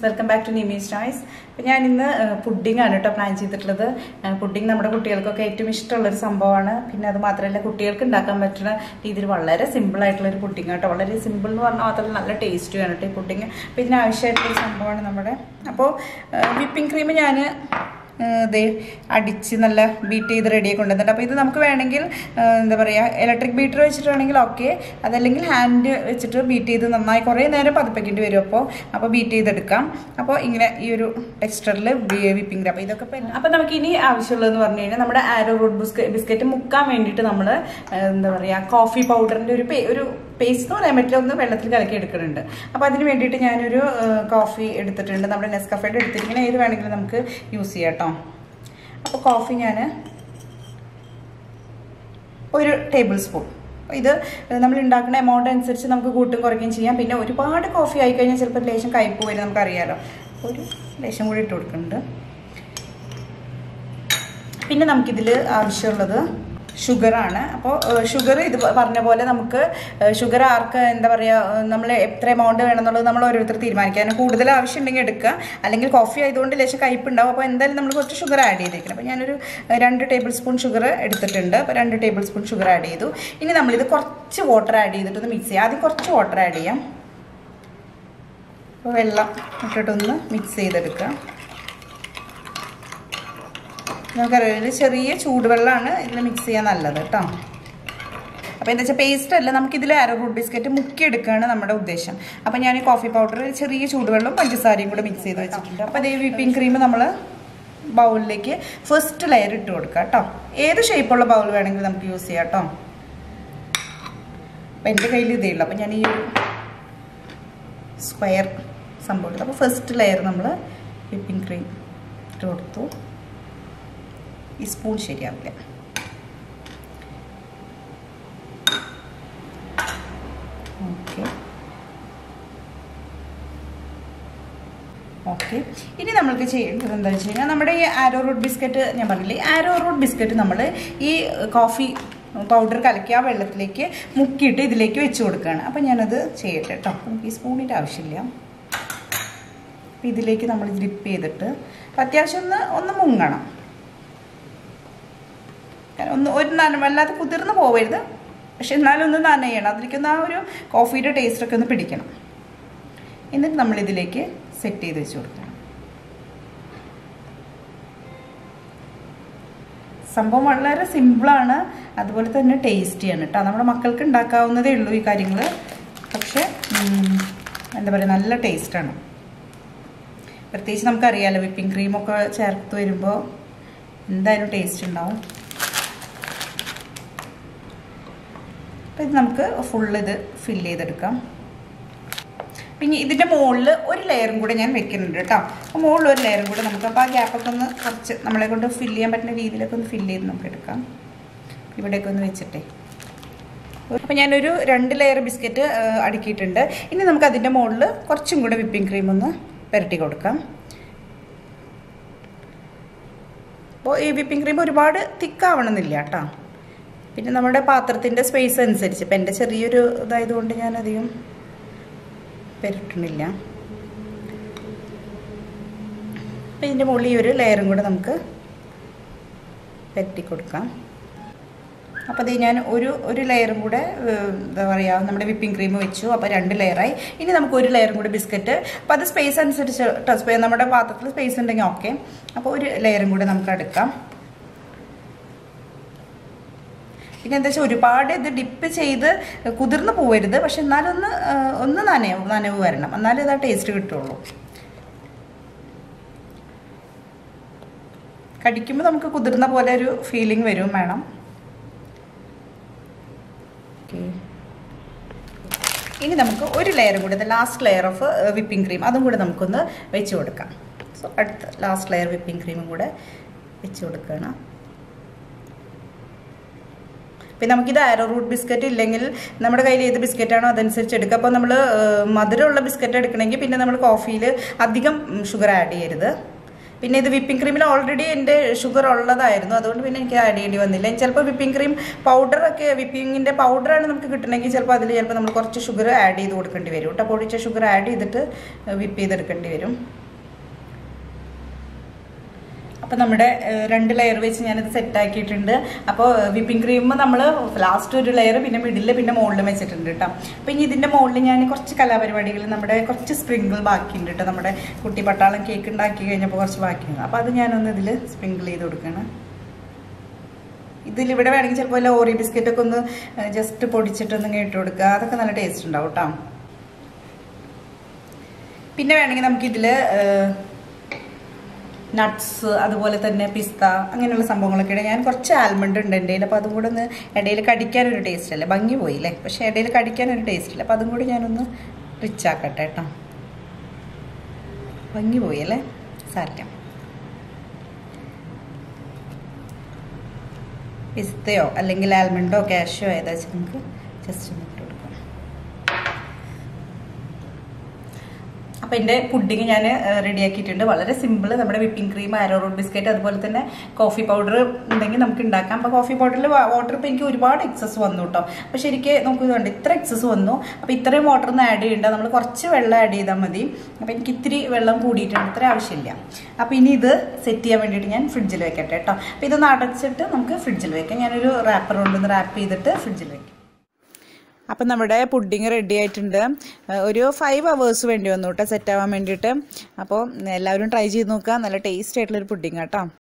welcome back to Nimi's choice അപ്പോൾ ഞാൻ ഇന്ന് പുഡിംഗ് ആണ് കേട്ടോ പ്ലാൻ ചെയ്തിട്ടുള്ളത് പുഡിംഗ് നമ്മുടെ കുട്ടികൾക്കൊക്കെ ഏറ്റവും ഇഷ്ടമുള്ളൊരു സംഭവമാണ് പിന്നെ അത് മാത്രമല്ല കുട്ടികൾക്ക് ഉണ്ടാക്കാൻ പറ്റുന്ന രീതിയിൽ വളരെ സിമ്പിൾ ആയിട്ടുള്ള ഒരു പുഡിംഗ് കേട്ടോ വളരെ സിമ്പിൾ എന്ന് പറഞ്ഞാൽ മാത്രമല്ല നല്ല ടേസ്റ്റുമാണ് കേട്ടോ ഈ പുഡിംഗ് അപ്പോൾ ഇതിന് ആവശ്യമായിട്ടുള്ള സംഭവമാണ് നമ്മുടെ അപ്പോൾ വിപ്പിംഗ് ക്രീം ഞാൻ ഇത് അടിച്ച് നല്ല ബീറ്റ് ചെയ്ത് റെഡിയാക്കി കൊണ്ടുവന്നിട്ട് അപ്പോൾ ഇത് നമുക്ക് വേണമെങ്കിൽ ആ, എന്താ പറയുക ഇലക്ട്രിക് ബീറ്റർ വെച്ചിട്ടാണെങ്കിൽ ഓക്കെ അതല്ലെങ്കിൽ ഹാൻഡ് വെച്ചിട്ട് ബീറ്റ് ചെയ്ത് നന്നായി കുറേ നേരം പതിപ്പിക്കേണ്ടി വരും അപ്പോൾ അപ്പോൾ ബീറ്റ് ചെയ്തെടുക്കാം അപ്പോൾ ഇങ്ങനെ ഈ ഒരു ടെക്സ്റ്ററിൽ വിപ്പിംഗ് അപ്പോൾ ഇതൊക്കെ ഇപ്പോൾ അപ്പോൾ നമുക്ക് ഇനി ആവശ്യമുള്ളതെന്ന് പറഞ്ഞു കഴിഞ്ഞാൽ നമ്മുടെ ആരോ റൂട്ട് ബിസ്കറ്റ് ബിസ്ക്കറ്റ് മുക്കാൻ വേണ്ടിയിട്ട് നമ്മൾ എന്താ പറയുക കോഫി പൗഡറിൻ്റെ ഒരു പേ- ഒരു പേസ്റ്റ് എന്ന് പറയാൻ പറ്റില്ല ഒന്ന് വെള്ളത്തിൽ കലക്കി എടുക്കുന്നുണ്ട് അപ്പോൾ അതിന് വേണ്ടിയിട്ട് ഞാനൊരു കോഫി എടുത്തിട്ടുണ്ട് നമ്മുടെ നെസ്കഫയുടെ എടുത്തിരിക്കുന്ന ഏത് വേണമെങ്കിലും നമുക്ക് യൂസ് ചെയ്യാം കേട്ടോ അപ്പോൾ കോഫി ഞാൻ ഒരു ടേബിൾ സ്പൂൺ ഇത് നമ്മൾ ഉണ്ടാക്കുന്ന എമൗണ്ട് അനുസരിച്ച് നമുക്ക് കൂട്ടും കുറയ്ക്കുകയും ചെയ്യാം പിന്നെ ഒരുപാട് കോഫി ആയി കഴിഞ്ഞാൽ ചിലപ്പോൾ ലേശം കയ്പ് വരും നമുക്കറിയാലോ ഒരു ലേശം കൂടി ഇട്ട് കൊടുക്കുന്നുണ്ട് പിന്നെ നമുക്കിതിൽ ആവശ്യമുള്ളത് ഷുഗറാണ് അപ്പോൾ ഷുഗർ ഇത് പറഞ്ഞ പോലെ നമുക്ക് ഷുഗർ ആർക്ക് എന്താ പറയുക നമ്മൾ എത്ര എമൗണ്ട് വേണമെന്നുള്ളത് നമ്മൾ ഓരോരുത്തർ തീരുമാനിക്കാൻ കൂടുതൽ ആവശ്യമുണ്ടെങ്കിൽ എടുക്കുക അല്ലെങ്കിൽ കോഫി ആയതുകൊണ്ട് ലേശം കയ്പുണ്ടാവും അപ്പോൾ എന്തായാലും നമ്മൾ കുറച്ച് ഷുഗർ ആഡ് ചെയ്തേക്കണം അപ്പോൾ ഞാനൊരു രണ്ട് ടേബിൾ സ്പൂൺ ഷുഗർ എടുത്തിട്ടുണ്ട് അപ്പോൾ രണ്ട് ടേബിൾ സ്പൂൺ ഷുഗർ ആഡ് ചെയ്തു ഇനി നമ്മളിത് കുറച്ച് വാട്ടർ ആഡ് ചെയ്തിട്ടൊന്ന് മിക്സ് ചെയ്യാം ആദ്യം കുറച്ച് വാട്ടർ ആഡ് ചെയ്യാം അപ്പോൾ വെള്ളം ഇട്ടിട്ടൊന്ന് മിക്സ് ചെയ്തെടുക്കാം നമുക്കറിയാം ഒരു ചെറിയ ചൂടുവെള്ളമാണ് ഇതിൽ മിക്സ് ചെയ്യാൻ നല്ലത് കേട്ടോ അപ്പോൾ എന്താ വെച്ചാൽ പേസ്റ്റ് അല്ല നമുക്കിതിൽ ആരോ റൂട്ട് ബിസ്ക്കറ്റ് മുക്കിയെടുക്കുകയാണ് നമ്മുടെ ഉദ്ദേശം അപ്പോൾ ഞാൻ ഈ കോഫി പൗഡർ ചെറിയ ചൂടുവെള്ളവും പഞ്ചസാരയും കൂടെ മിക്സ് ചെയ്ത് വെച്ചിട്ടുണ്ട് അപ്പോൾ അതേ വിപ്പിംഗ് ക്രീം നമ്മൾ ബൗളിലേക്ക് ഫസ്റ്റ് ലെയർ ഇട്ട് കൊടുക്കുക കേട്ടോ ഏത് ഷേപ്പുള്ള ബൗൾ വേണമെങ്കിലും നമുക്ക് യൂസ് ചെയ്യാം കേട്ടോ അപ്പോൾ എൻ്റെ കയ്യിൽ ഇതേ ഉള്ളൂ അപ്പോൾ ഞാൻ ഈ ഒരു സ്ക്വയർ സംഭവം എടുത്തു അപ്പോൾ ഫസ്റ്റ് ലെയർ നമ്മൾ വിപ്പിംഗ് ക്രീം ഇട്ട് കൊടുത്തു ഈ സ്പൂൺ ശരിയാവില്ല ഓക്കെ ഓക്കെ ഇനി നമ്മൾക്ക് ചെയ്യേണ്ടത് എന്താ വെച്ച് കഴിഞ്ഞാൽ നമ്മുടെ ഈ ആരോ റൂട്ട് ബിസ്ക്കറ്റ് ഞാൻ പറഞ്ഞില്ലേ ഈ ആരോ റൂട്ട് ബിസ്ക്കറ്റ് നമ്മൾ ഈ കോഫി പൗഡർ കലക്കി ആ വെള്ളത്തിലേക്ക് മുക്കിയിട്ട് ഇതിലേക്ക് വെച്ച് കൊടുക്കുകയാണ് അപ്പം ഞാനത് ചെയ്യട്ടെ കേട്ടോ നമുക്ക് ഈ സ്പൂണിൻ്റെ ആവശ്യമില്ല അപ്പം ഇതിലേക്ക് നമ്മൾ ഡിപ്പ് ചെയ്തിട്ട് അത്യാവശ്യം ഒന്ന് ഒന്ന് മുങ്ങണം കാരണം ഒന്ന് ഒരു നന വല്ലാതെ കുതിർന്ന് പോവരുത് പക്ഷെ എന്നാലും ഒന്ന് നനയണം അതിലേക്കൊന്ന് ആ ഒരു കോഫിയുടെ ടേസ്റ്റൊക്കെ ഒന്ന് പിടിക്കണം എന്നിട്ട് നമ്മളിതിലേക്ക് സെറ്റ് ചെയ്ത് വെച്ച് കൊടുക്കണം സംഭവം വളരെ സിമ്പിളാണ് അതുപോലെ തന്നെ ടേസ്റ്റിയാണ് കേട്ടോ നമ്മുടെ മക്കൾക്ക് ഉണ്ടാക്കാവുന്നതേ ഉള്ളൂ ഈ കാര്യങ്ങൾ പക്ഷേ ഉം, എന്താ പറയുക നല്ല ടേസ്റ്റാണ് പ്രത്യേകിച്ച് നമുക്കറിയാമല്ലോ വിപ്പിംഗ് ക്രീമൊക്കെ ചേർത്ത് വരുമ്പോൾ എന്തായാലും ടേസ്റ്റ് ഉണ്ടാവും അപ്പോൾ ഇത് നമുക്ക് ഫുൾ ഇത് ഫില്ല് ചെയ്തെടുക്കാം പിന്നെ ഇതിൻ്റെ മുകളിൽ ഒരു ലെയറും കൂടെ ഞാൻ വെക്കുന്നുണ്ട് കേട്ടോ അപ്പോൾ മുകളിൽ ഒരു ലെയറും കൂടെ നമുക്ക് അപ്പോൾ ആ ഗ്യാപ്പൊക്കെ ഒന്ന് കുറച്ച് നമ്മളെ കൊണ്ട് ഫില്ല് ചെയ്യാൻ പറ്റുന്ന രീതിയിലൊക്കെ ഒന്ന് ഫില്ല് ചെയ്ത് നമുക്ക് എടുക്കാം ഇവിടെയൊക്കെ ഒന്ന് വെച്ചിട്ടേ അപ്പോൾ ഞാനൊരു രണ്ട് ലെയർ ബിസ്ക്കറ്റ് അടുക്കിയിട്ടുണ്ട് ഇനി നമുക്ക് അതിൻ്റെ മുകളിൽ കുറച്ചും കൂടെ വിപ്പിംഗ് ക്രീം ഒന്ന് പുരട്ടി കൊടുക്കാം അപ്പോൾ ഈ വിപ്പിംഗ് ക്രീം ഒരുപാട് തിക്കാവണമെന്നില്ല കേട്ടോ പിന്നെ നമ്മുടെ പാത്രത്തിൻ്റെ സ്പേസ് അനുസരിച്ച് ഇപ്പം എൻ്റെ ചെറിയൊരു ഇതായതുകൊണ്ട് ഞാൻ അധികം പെരട്ടണില്ല അപ്പം ഇതിൻ്റെ മുകളിൽ ഈ ഒരു ലെയറും കൂടെ നമുക്ക് പെരട്ടി കൊടുക്കാം അപ്പോൾ അത് ഞാൻ ഒരു ഒരു ലെയറും കൂടെ ഏഹ്, എന്താ പറയുക നമ്മുടെ വിപ്പിംഗ് ക്രീം വെച്ചു അപ്പോൾ രണ്ട് ലെയറായി ഇനി നമുക്ക് ഒരു ലെയറും കൂടെ ബിസ്ക്കറ്റ് അപ്പോൾ അത് സ്പേസ് അനുസരിച്ച് ട്ടോ, സ്പേ- നമ്മുടെ പാത്രത്തിൽ സ്പേസ് ഉണ്ടെങ്കിൽ ഓക്കെ അപ്പോൾ ഒരു ലെയറും കൂടെ നമുക്ക് എടുക്കാം പിന്നെ എന്താ വെച്ചാൽ ഒരുപാട് ഇത് ഡിപ്പ് ചെയ്ത് കുതിർന്ന് പോവരുത് പക്ഷെ എന്നാലൊന്ന് ആ, ഒന്ന് നനവ് നനവ് വരണം എന്നാലേ ഇത് ആ ടേസ്റ്റ് കിട്ടുള്ളൂ കടിക്കുമ്പോൾ നമുക്ക് കുതിർന്ന പോലെ ഒരു ഫീലിംഗ് വരും വേണം ഓക്കെ ഇനി നമുക്ക് ഒരു ലെയറും കൂടെ last layer of whipping cream അതും കൂടെ നമുക്കൊന്ന് വെച്ച് കൊടുക്കാം സോ അടുത്ത ലാസ്റ്റ് ലെയർ വിപ്പിംഗ് ക്രീമും കൂടെ വെച്ച് കൊടുക്കണം പിന്നെ നമുക്കിത് ആരോ റൂട്ട് ബിസ്ക്കറ്റ് ഇല്ലെങ്കിൽ നമ്മുടെ കയ്യിൽ ഏത് ബിസ്ക്കറ്റാണോ അതനുസരിച്ച് എടുക്കുക അപ്പോൾ നമ്മൾ മധുരമുള്ള ബിസ്ക്കറ്റ് എടുക്കണമെങ്കിൽ പിന്നെ നമ്മൾ കോഫിയിൽ അധികം ഷുഗർ ആഡ് ചെയ്യരുത് പിന്നെ ഇത് വിപ്പിംഗ് ക്രീമിൽ ഓൾറെഡി എൻ്റെ ഷുഗർ ഉള്ളതായിരുന്നു അതുകൊണ്ട് പിന്നെ എനിക്ക് ആഡ് ചെയ്യേണ്ടി വന്നില്ല ചിലപ്പോൾ വിപ്പിംഗ് ക്രീം പൗഡറൊക്കെ വിപ്പിങ്ങിൻ്റെ പൗഡറാണ് നമുക്ക് കിട്ടണമെങ്കിൽ ചിലപ്പോൾ അതിൽ ചിലപ്പോൾ നമ്മൾ കുറച്ച് ഷുഗർ ആഡ് ചെയ്ത് കൊടുക്കേണ്ടി വരും കേട്ടോ പൊടിച്ച ഷുഗർ ആഡ് ചെയ്തിട്ട് വിപ്പ് ചെയ്തെടുക്കേണ്ടി വരും അപ്പോൾ നമ്മുടെ ഏഹ്, രണ്ട് ലെയർ വെച്ച് ഞാനിത് സെറ്റ് ആക്കിയിട്ടുണ്ട് അപ്പോൾ വിപ്പിംഗ് ക്രീം നമ്മൾ ലാസ്റ്റ് ഒരു ലെയർ പിന്നെ മിഡിൽ പിന്നെ മുകളിലും വെച്ചിട്ടുണ്ട് കേട്ടോ അപ്പോൾ ഇനി ഇതിൻ്റെ മുകളിൽ ഞാൻ കുറച്ച് കലാപരിപാടികൾ നമ്മുടെ കുറച്ച് സ്പ്രിങ്കിൾ ബാക്കിയുണ്ട് കേട്ടോ നമ്മുടെ കുട്ടി പട്ടാളം കേക്ക് ഉണ്ടാക്കി കഴിഞ്ഞപ്പോൾ കുറച്ച് ബാക്കിയുണ്ട് അപ്പോൾ അത് ഞാനൊന്ന് ഇതിൽ സ്പ്രിങ്കിൾ ചെയ്ത് കൊടുക്കണം ഇതിലിവിടെ വേണമെങ്കിൽ ചിലപ്പോൾ വല്ല ഓറി ബിസ്ക്കറ്റ് ഒക്കെ ഒന്ന് ജസ്റ്റ് പൊടിച്ചിട്ടൊന്ന് ഇട്ട് കൊടുക്കുക അതൊക്കെ നല്ല ടേസ്റ്റ് ഉണ്ടാവും കേട്ടോ പിന്നെ വേണമെങ്കിൽ നമുക്കിതിൽ നട്ട്സ് അതുപോലെ തന്നെ പിസ്ത അങ്ങനെയുള്ള സംഭവങ്ങളൊക്കെ ഇടാം ഞാൻ കുറച്ച് ആൽമണ്ട് ഉണ്ട് എൻ്റെ കയ്യിൽ അപ്പോൾ അതും കൂടെ ഒന്ന് ഇടയിൽ കടിക്കാനൊരു ടേസ്റ്റ് അല്ലേ ഭംഗി പോയില്ലേ പക്ഷേ ഇടയിൽ കടിക്കാനൊരു ടേസ്റ്റ് ഇല്ല അപ്പോൾ അതും കൂടി ഞാനൊന്ന് റിച്ച് ആക്കട്ടെ കേട്ടോ ഭംഗി പോയി അല്ലേ സാരില്ല പിസ്തയോ അല്ലെങ്കിൽ ആൽമണ്ടോ കാഷോ ഏതാ വെച്ചാൽ നമുക്ക് ജസ്റ്റ് ഒന്ന് ഇട്ട് കൊടുക്കാം അപ്പോൾ എൻ്റെ പുഡിങ് ഞാൻ റെഡിയാക്കിയിട്ടുണ്ട് വളരെ സിമ്പിൾ നമ്മുടെ whipping cream arrowroot biscuit അതുപോലെ തന്നെ കോഫി പൗഡർ ഉണ്ടെങ്കിൽ നമുക്ക് ഉണ്ടാക്കാം അപ്പോൾ കോഫി പൗഡറിൽ വാട്ടർ ഇപ്പോൾ എനിക്ക് ഒരുപാട് എക്സസ് വന്നു കേട്ടോ അപ്പോൾ ശരിക്ക് നോക്കുന്നുണ്ട് ഇത്ര എക്സസ് വന്നു അപ്പോൾ ഇത്രയും വാട്ടർ ഒന്ന് ആഡ് ചെയ്യേണ്ട നമ്മൾ കുറച്ച് വെള്ളം ആഡ് ചെയ്താൽ മതി അപ്പോൾ എനിക്ക് ഇത്തിരി വെള്ളം കൂടിയിട്ടുണ്ട് ഇത്ര ആവശ്യമില്ല അപ്പോൾ ഇനി ഇത് സെറ്റ് ചെയ്യാൻ വേണ്ടിയിട്ട് ഞാൻ ഫ്രിഡ്ജിൽ വെക്കട്ടെ കേട്ടോ അപ്പോൾ ഇതൊന്ന് അടച്ചിട്ട് നമുക്ക് ഫ്രിഡ്ജിൽ വെക്കാം ഞാനൊരു റാപ്പർ കൊണ്ടൊന്ന് റാപ്പ് ചെയ്തിട്ട് ഫ്രിഡ്ജിൽ വെക്കാം അപ്പം നമ്മുടെ പുഡിങ് റെഡി ആയിട്ടുണ്ട് ഏഹ് ഒരു ഫൈവ് അവേഴ്സ് വേണ്ടി വന്നു കേട്ടോ സെറ്റ് ആവാൻ വേണ്ടിയിട്ട് അപ്പോൾ എല്ലാവരും ട്രൈ ചെയ്ത് നോക്കുക നല്ല ടേസ്റ്റ് ആയിട്ടുള്ളൊരു പുഡിങ് കേട്ടോ